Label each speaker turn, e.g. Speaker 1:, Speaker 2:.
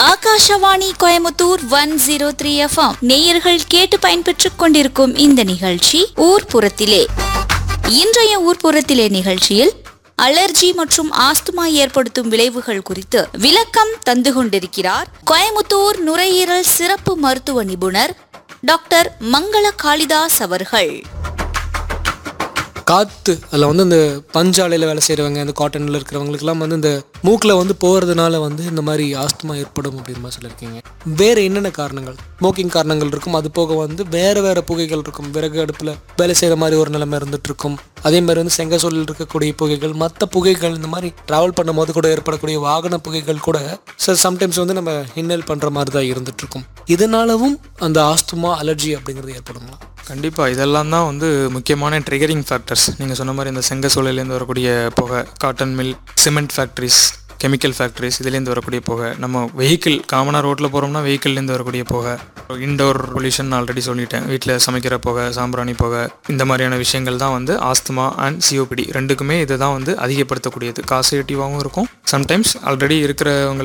Speaker 1: Akashvani Coimbatore one zero three FM நேயர்கள் கேட்டு பயன்பெற்றுக் கொண்டிருக்கும் இந்த நிகழ்ச்சி ஊர்ப்புறத்திலே இன்றைய ஊர்ப்புறத்திலே நிகழ்ச்சியில் அலர்ஜி மற்றும் ஆஸ்துமா ஏற்படுத்தும் விளைவுகள் குறித்து விளக்கம் தந்து கொண்டிருக்கிறார் கோயமுத்தூர் நுரையீரல் சிறப்பு மருத்துவ நிபுணர் டாக்டர் மங்கள காளிதாஸ் அவர்கள்
Speaker 2: காற்று அதில் வந்து இந்த பஞ்சாலையில் வேலை செய்கிறவங்க இந்த காட்டனில் இருக்கிறவங்களுக்குலாம் வந்து இந்த மூக்கில் வந்து போகிறதுனால வந்து இந்த மாதிரி ஆஸ்துமா ஏற்படும் அப்படின்னு மாதிரி சொல்லியிருக்கீங்க வேறு என்னென்ன காரணங்கள் ஸ்மோக்கிங் காரணங்கள் இருக்கும் அது போக வந்து வேறு வேறு புகைகள் இருக்கும் விறகு அடுப்பில் வேலை செய்கிற மாதிரி ஒரு நிலைமை இருந்துட்டு இருக்கும் அதே மாதிரி வந்து செங்கசொல்லில் இருக்கக்கூடிய புகைகள் மற்ற புகைகள் இந்த மாதிரி ட்ராவல் பண்ணும்போது கூட ஏற்படக்கூடிய வாகன புகைகள் கூட சில சம்டைம்ஸ் வந்து நம்ம இன்னல் பண்ணுற மாதிரி தான் இருந்துட்டு இருக்கும் இதனாலவும் அந்த ஆஸ்துமா அலர்ஜி அப்படிங்கிறது ஏற்படுங்களா
Speaker 3: கண்டிப்பாக இதெல்லாம் தான் வந்து முக்கியமான ட்ரிகரிங் ஃபேக்டர்ஸ் நீங்கள் சொன்ன மாதிரி இந்த செங்க சூழலேருந்து வரக்கூடிய புகை cotton mill cement factories chemical factories இதுலேருந்து வரக்கூடிய புகை நம்ம வெஹிக்கிள் காமனாக ரோட்டில் போகிறோம்னா வெஹிக்கிள்லேருந்து வரக்கூடிய புகை இன்டோர் பொல்யூஷன் ஆல்ரெடி சொல்லிட்டேன் வீட்டில் சமைக்கிற புகை சாம்பிராணி புகை இந்த மாதிரியான விஷயங்கள் தான் வந்து ஆஸ்துமா அண்ட் சிஓபிடி ரெண்டுக்குமே இதை தான் வந்து அதிகப்படுத்தக்கூடியது காசேட்டிவாகவும் இருக்கும் சம்டைம்ஸ் ஆல்ரெடி இருக்கிறவங்களுக்கு